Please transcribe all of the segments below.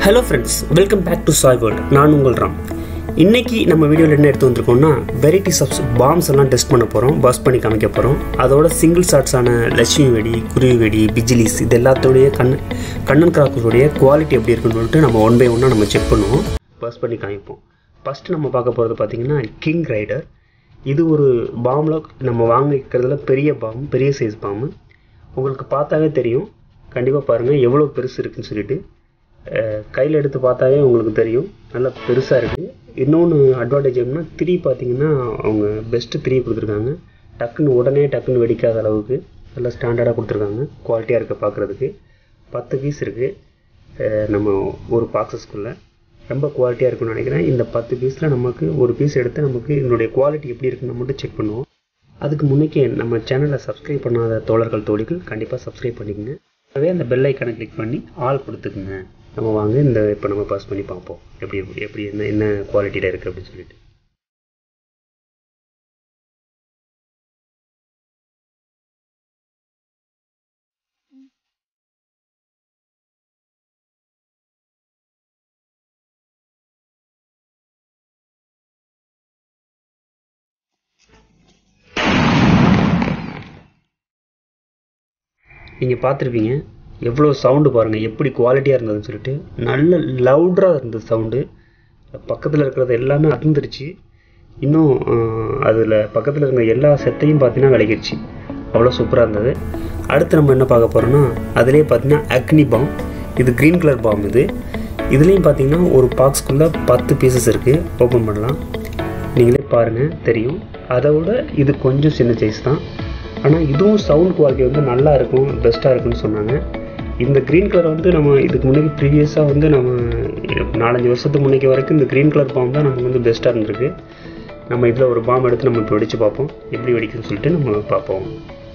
hello friends welcome back to Sai world நான் உங்கள் ராம் இன்னைக்கு நம்ம வீடியோவில் என்ன எடுத்து வந்திருக்கோம்னா வெரைட்டிஸ் ஆஃப் பாம்ஸ் எல்லாம் டெஸ்ட் பண்ண போகிறோம் பஸ் பண்ணி காமிக்க போகிறோம் அதோட சிங்கிள் ஷாட்ஸான லட்சுமி வெடி குருவி வெடி பிஜிலிஸ் இது எல்லாத்தோடைய கண் கண்ணன் கிராக்கருடைய குவாலிட்டி எப்படி இருக்குன்னு சொல்லிட்டு நம்ம ஒன் பை ஒன்னாக நம்ம செக் பண்ணுவோம் பஸ் பண்ணி காமிப்போம் ஃபஸ்ட்டு நம்ம பார்க்க போகிறது பார்த்தீங்கன்னா கிங் ரைடர் இது ஒரு பாம்பில் நம்ம வாங்கிக்கிறதுல பெரிய பாம் பெரிய சைஸ் பாம்பு உங்களுக்கு பார்த்தாவே தெரியும் கண்டிப்பாக பாருங்கள் எவ்வளோ பெருசு இருக்குன்னு சொல்லிட்டு கையில் எடுத்து பார்த்தாவே உங்களுக்கு தெரியும் நல்லா பெருசாக இருக்குது இன்னொன்று அட்வான்டேஜ் என்னன்னா திரி பார்த்தீங்கன்னா அவங்க பெஸ்ட்டு திரி கொடுத்துருக்காங்க டக்குன்னு உடனே டக்குன்னு வெடிக்காத அளவுக்கு நல்லா ஸ்டாண்டர்டாக கொடுத்துருக்காங்க குவாலிட்டியாக இருக்க பார்க்குறதுக்கு பத்து பீஸ் இருக்குது நம்ம ஒரு பாக்ஸஸ்குள்ளே ரொம்ப குவாலிட்டியாக இருக்குன்னு நினைக்கிறேன் இந்த பத்து பீஸில் நமக்கு ஒரு பீஸ் எடுத்து நமக்கு இதனுடைய குவாலிட்டி எப்படி இருக்குன்னு மட்டும் செக் பண்ணுவோம் அதுக்கு முன்னைக்கே நம்ம சேனலை சப்ஸ்கிரைப் பண்ணாத தோழர்கள் தோழிகள் கண்டிப்பாக சப்ஸ்கிரைப் பண்ணிக்கோங்க அதே அந்த பெல் ஐக்கானை கிளிக் பண்ணி ஆள் கொடுத்துக்குங்க நம்ம வாங்க இந்த இப்போ நம்ம பாஸ் பண்ணி பார்ப்போம் எப்படி எப்படி என்ன என்ன குவாலிட்டியில் இருக்குது அப்படின்னு சொல்லிட்டு நீங்கள் பார்த்துருப்பீங்க எவ்வளோ சவுண்டு பாருங்கள் எப்படி குவாலிட்டியாக இருந்ததுன்னு சொல்லிட்டு நல்ல லவுடாக இருந்தது சவுண்டு பக்கத்தில் இருக்கிறது எல்லாமே அதிர்ந்துருச்சு இன்னும் அதில் பக்கத்தில் இருந்த எல்லா செத்தையும் பார்த்தீங்கன்னா விலகிடுச்சு அவ்வளோ சூப்பராக இருந்தது அடுத்து நம்ம என்ன பார்க்க போகிறோம்னா அதுலேயே பார்த்தீங்கன்னா அக்னி பாம் இது க்ரீன் கலர் பாம் இது இதுலேயும் பார்த்தீங்கன்னா ஒரு பாக்ஸ்க்குள்ளே பத்து பீசஸ் இருக்குது ஓப்பன் பண்ணலாம் நீங்களே பாருங்கள் தெரியும் அதை விட இது கொஞ்சம் சின்ன சைஸ் தான் ஆனால் இதுவும் சவுண்ட் குவாலிட்டி வந்து நல்லா இருக்கும் பெஸ்ட்டாக இருக்குன்னு சொன்னாங்க இந்த க்ரீன் கலர் வந்து நம்ம இதுக்கு முன்னாடி ப்ரீவியஸாக வந்து நம்ம நாலஞ்சு வருஷத்துக்கு முன்னாடி வரைக்கும் இந்த க்ரீன் கலர் பாம் தான் நமக்கு வந்து பெஸ்ட்டாக இருந்திருக்கு நம்ம இதில் ஒரு பாம் எடுத்து நம்ம இப்போ வெடித்து பார்ப்போம் எப்படி வெடிக்குதுன்னு சொல்லிட்டு நம்ம பார்ப்போம்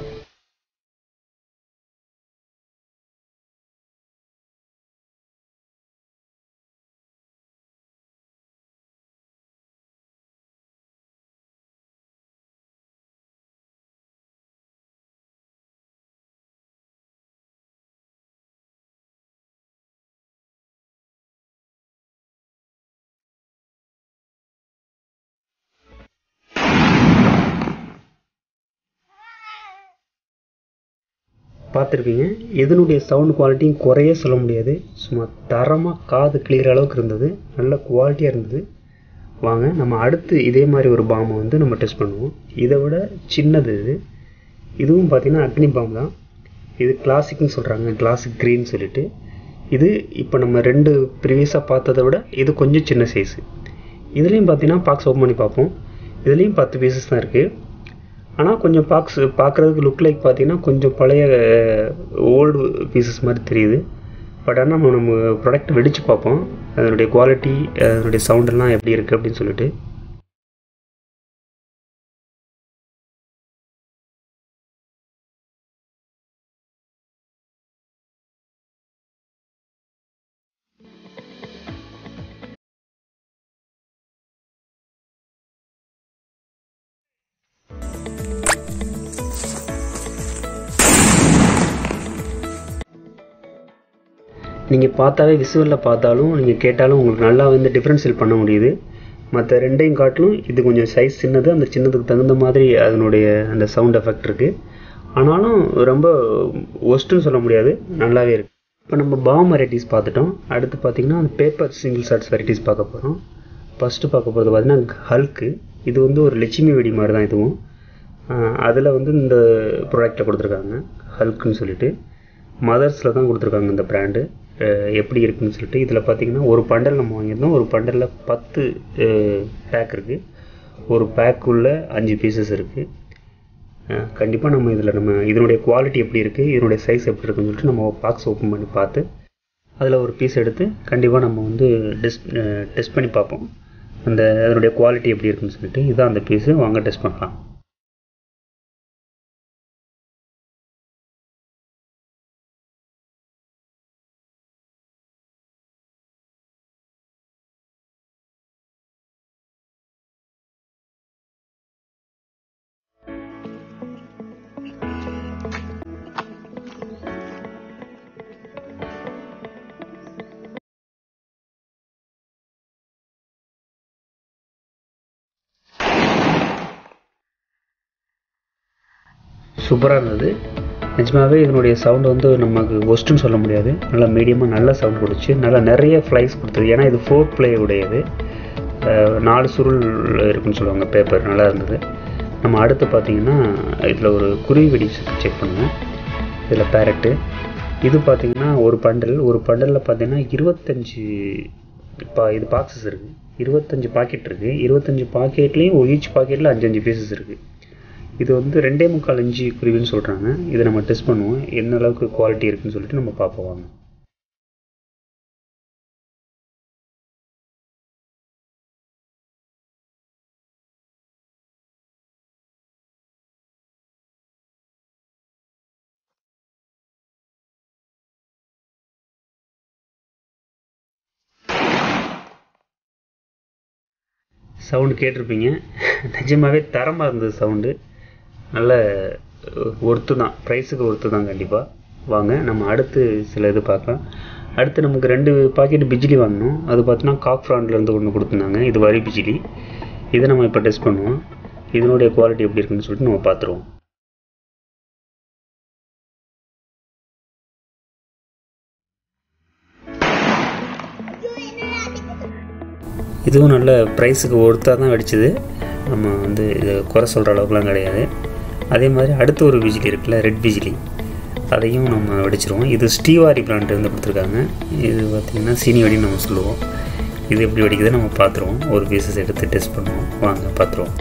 பார்த்துருப்பீங்க இதனுடைய சவுண்ட் குவாலிட்டியும் குறைய சொல்ல முடியாது சும்மா தரமாக காது கிளியர் அளவுக்கு இருந்தது நல்ல குவாலிட்டியாக இருந்தது வாங்க நம்ம அடுத்து இதே மாதிரி ஒரு பாம்பை வந்து நம்ம டெஸ்ட் பண்ணுவோம் இதை விட சின்னது இது இதுவும் பார்த்திங்கன்னா அக்னி பாம் தான் இது கிளாசிக்னு சொல்கிறாங்க கிளாசிக் க்ரீன் சொல்லிட்டு இது இப்போ நம்ம ரெண்டு ப்ரீவியஸாக பார்த்ததை விட இது கொஞ்சம் சின்ன சைஸு இதுலேயும் பார்த்தீங்கன்னா பாக்ஸ் ஓப்பன் பண்ணி பார்ப்போம் இதுலேயும் பத்து பீசஸ் தான் இருக்குது ஆனால் கொஞ்சம் பாக்ஸ் பார்க்குறதுக்கு லுக் லைக் பார்த்தீங்கன்னா கொஞ்சம் பழைய ஓல்டு பீசஸ் மாதிரி தெரியுது பட் ஆனால் நம்ம நம்ம ப்ராடக்ட் வெடித்து பார்ப்போம் அதனுடைய குவாலிட்டி அதனுடைய சவுண்டெல்லாம் எப்படி இருக்குது அப்படின்னு சொல்லிட்டு நீங்கள் பார்த்தாவே விசுவலில் பார்த்தாலும் நீங்கள் கேட்டாலும் உங்களுக்கு நல்லா வந்து டிஃப்ரென்ஷியல் பண்ண முடியுது மற்ற ரெண்டையும் காட்டிலும் இது கொஞ்சம் சைஸ் சின்னது அந்த சின்னதுக்கு தகுந்த மாதிரி அதனுடைய அந்த சவுண்ட் எஃபெக்ட் இருக்குது ஆனாலும் ரொம்ப ஒஸ்ட்டுன்னு சொல்ல முடியாது நல்லாவே இருக்குது இப்போ நம்ம பாம் வெரைட்டிஸ் பார்த்துட்டோம் அடுத்து பார்த்திங்கன்னா அந்த பேப்பர் சிங்கிள் ஷார்ட்ஸ் வெரைட்டிஸ் பார்க்க போகிறோம் ஃபஸ்ட்டு பார்க்க போகிறது பார்த்திங்கன்னா ஹல்க்கு இது வந்து ஒரு லட்சுமி வெடி மாதிரி தான் இதுவும் அதில் வந்து இந்த ப்ராடக்டை கொடுத்துருக்காங்க ஹல்க்குன்னு சொல்லிட்டு மதர்ஸில் தான் கொடுத்துருக்காங்க இந்த ப்ராண்டு எப்படி இருக்குன்னு சொல்லிட்டு இதில் பார்த்தீங்கன்னா ஒரு பண்டல் நம்ம வாங்கியிருந்தோம் ஒரு பண்டலில் பத்து பேக் இருக்குது ஒரு பேக்குள்ளே அஞ்சு பீசஸ் இருக்குது கண்டிப்பாக நம்ம இதில் நம்ம இதனுடைய குவாலிட்டி எப்படி இருக்குது இதனுடைய சைஸ் எப்படி இருக்குன்னு சொல்லிட்டு நம்ம பாக்ஸ் ஓப்பன் பண்ணி பார்த்து அதில் ஒரு பீஸ் எடுத்து கண்டிப்பாக நம்ம வந்து டெஸ்ட் டெஸ்ட் பண்ணி பார்ப்போம் அந்த அதனுடைய குவாலிட்டி எப்படி இருக்குன்னு சொல்லிட்டு இதான் அந்த பீஸு வாங்க டெஸ்ட் பண்ணலாம் சூப்பராக இருந்தது நிஜமாகவே இதனுடைய சவுண்டு வந்து நமக்கு ஒஸ்ட்டுன்னு சொல்ல முடியாது நல்லா மீடியமாக நல்ல சவுண்ட் கொடுச்சு நல்லா நிறைய ஃப்ளைஸ் கொடுத்தது ஏன்னா இது ஃபோர் ப்ளே உடையது அஹ் நாலு சுருள் இருக்குன்னு சொல்லுவாங்க பேப்பர் நல்லா இருந்தது நம்ம அடுத்து பார்த்தீங்கன்னா இதில் ஒரு குருவி வெடி செக் பண்ணுவோம் இதில் பேரட்டு இது பார்த்தீங்கன்னா ஒரு பண்டல் ஒரு பண்டலில் பார்த்தீங்கன்னா இருபத்தஞ்சி பா இது பாக்ஸஸ் இருக்குது இருபத்தஞ்சி பாக்கெட் இருக்குது இருபத்தஞ்சி பாக்கெட்லேயும் ஈச் பாக்கெட்டில் அஞ்சஞ்சு பீசஸ் இருக்குது இது வந்து ரெண்டே முக்கால் இன்ச்சு குருவின்னு சொல்கிறாங்க இதை நம்ம டெஸ்ட் பண்ணுவோம் என்ன அளவுக்கு குவாலிட்டி இருக்குன்னு சொல்லிட்டு நம்ம பார்ப்போம் வாங்க சவுண்டு கேட்டிருப்பீங்க நிஜமாகவே தரமாக இருந்தது சவுண்டு நல்ல ஒர்த்து தான் ப்ரைஸுக்கு ஒர்த்து தான் கண்டிப்பாக வாங்க நம்ம அடுத்து சில இது பார்க்கலாம் அடுத்து நமக்கு ரெண்டு பாக்கெட் பிஜிலி வாங்கினோம் அது பார்த்தோன்னா காக் ஃப்ராண்ட்லேருந்து ஒன்று கொடுத்துருந்தாங்க இது வரி பிஜிலி இதை நம்ம இப்போ டெஸ்ட் பண்ணுவோம் இதனுடைய குவாலிட்டி எப்படி இருக்குன்னு சொல்லிட்டு நம்ம பார்த்துருவோம் இதுவும் நல்ல ப்ரைஸுக்கு ஒர்த்தாக தான் வெடிச்சது நம்ம வந்து இது குறை சொல்கிற அளவுக்குலாம் கிடையாது அதே மாதிரி அடுத்து ஒரு பிஜிலி இருக்குல்ல ரெட் பிஜிலி அதையும் நம்ம வெடிச்சிருவோம் இது ஸ்ரீவாரி பிளான்ட் வந்து கொடுத்துருக்காங்க இது பார்த்திங்கன்னா சீனி வெடின்னு நம்ம சொல்லுவோம் இது எப்படி வெடிக்குது நம்ம பார்த்துருவோம் ஒரு பீசஸ் எடுத்து டெஸ்ட் பண்ணுவோம் வாங்க பார்த்துருவோம்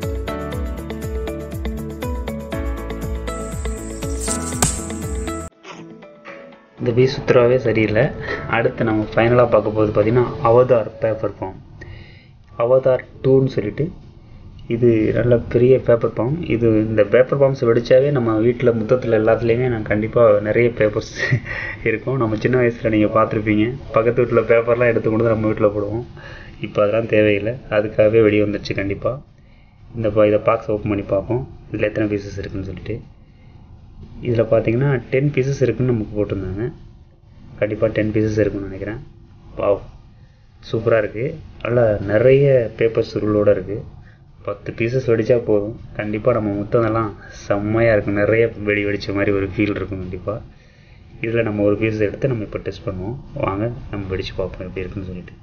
இந்த பீஸ் சுத்தராகவே சரியில்லை அடுத்து நம்ம ஃபைனலாக பார்க்க போகிறது பார்த்திங்கன்னா அவதார் பேப்பர் ஃபார்ம் அவதார் டூன்னு சொல்லிட்டு இது நல்ல பெரிய பேப்பர் பாம் இது இந்த பேப்பர் பாம்ஸ் வெடித்தாவே நம்ம வீட்டில் முத்தத்தில் எல்லாத்துலேயுமே நான் கண்டிப்பாக நிறைய பேப்பர்ஸ் இருக்கும் நம்ம சின்ன வயசில் நீங்கள் பார்த்துருப்பீங்க பக்கத்து வீட்டில் பேப்பர்லாம் எடுத்து கொண்டு வந்து நம்ம வீட்டில் போடுவோம் இப்போ அதெல்லாம் தேவையில்லை அதுக்காகவே வெடி வந்துடுச்சு கண்டிப்பாக இந்த பா இதை பாக்ஸ் ஓப்பன் பண்ணி பார்ப்போம் இதில் எத்தனை பீசஸ் இருக்குன்னு சொல்லிட்டு இதில் பார்த்தீங்கன்னா டென் பீசஸ் இருக்குன்னு நமக்கு போட்டிருந்தாங்க கண்டிப்பாக டென் பீசஸ் இருக்குன்னு நினைக்கிறேன் வாவ் சூப்பராக இருக்குது நல்லா நிறைய பேப்பர் சுருளோடு இருக்குது பத்து பீசஸ் வெடித்தா போதும் கண்டிப்பாக நம்ம முத்தமெல்லாம் செம்மையாக இருக்கும் நிறைய வெடி வெடித்த மாதிரி ஒரு ஃபீல் இருக்கும் கண்டிப்பாக இதில் நம்ம ஒரு பீஸ் எடுத்து நம்ம இப்போ டெஸ்ட் பண்ணுவோம் வாங்க நம்ம வெடித்து பார்ப்போம் எப்படி இருக்குன்னு சொல்லிட்டு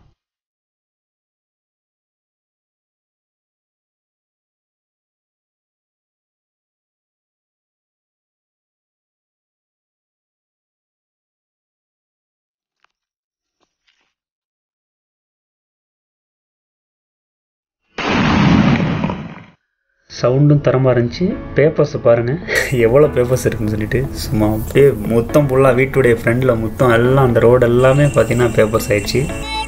சவுண்டும் தரமாக இருந்துச்சு பேப்பர்ஸை பாருங்கள் எவ்வளோ பேப்பர்ஸ் இருக்குன்னு சொல்லிட்டு சும்மா அப்படியே மொத்தம் ஃபுல்லாக வீட்டுடைய ஃப்ரெண்டில் மொத்தம் எல்லாம் அந்த ரோடு எல்லாமே பார்த்தீங்கன்னா பேப்பர்ஸ் ஆயிடுச்சு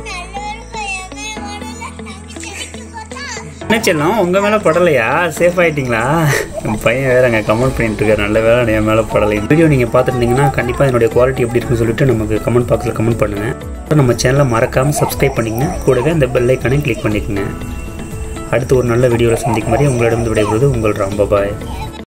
நினச்செல்லாம் உங்கள் மேலே படலையா சேஃப் ஆகிட்டிங்களா என் பையன் வேறு அங்கே கமெண்ட் பண்ணிட்டு இருக்காரு நல்ல வேலை என் மேலே படலை இந்த வீடியோ நீங்கள் பார்த்துருந்தீங்கன்னா கண்டிப்பாக என்னுடைய குவாலிட்டி எப்படி இருக்குன்னு சொல்லிட்டு நமக்கு கமெண்ட் பாக்ஸில் கமெண்ட் பண்ணுங்கள் நம்ம சேனலை மறக்காமல் சப்ஸ்கிரைப் பண்ணிக்கங்க கூடவே அந்த பெல் ஐக்கானே கிளிக் பண்ணிக்கோங்க அடுத்து ஒரு நல்ல வீடியோவில் சந்திக்கும் மாதிரி உங்களிடம் விடைபெறுவது உங்கள் ராம்பபாய்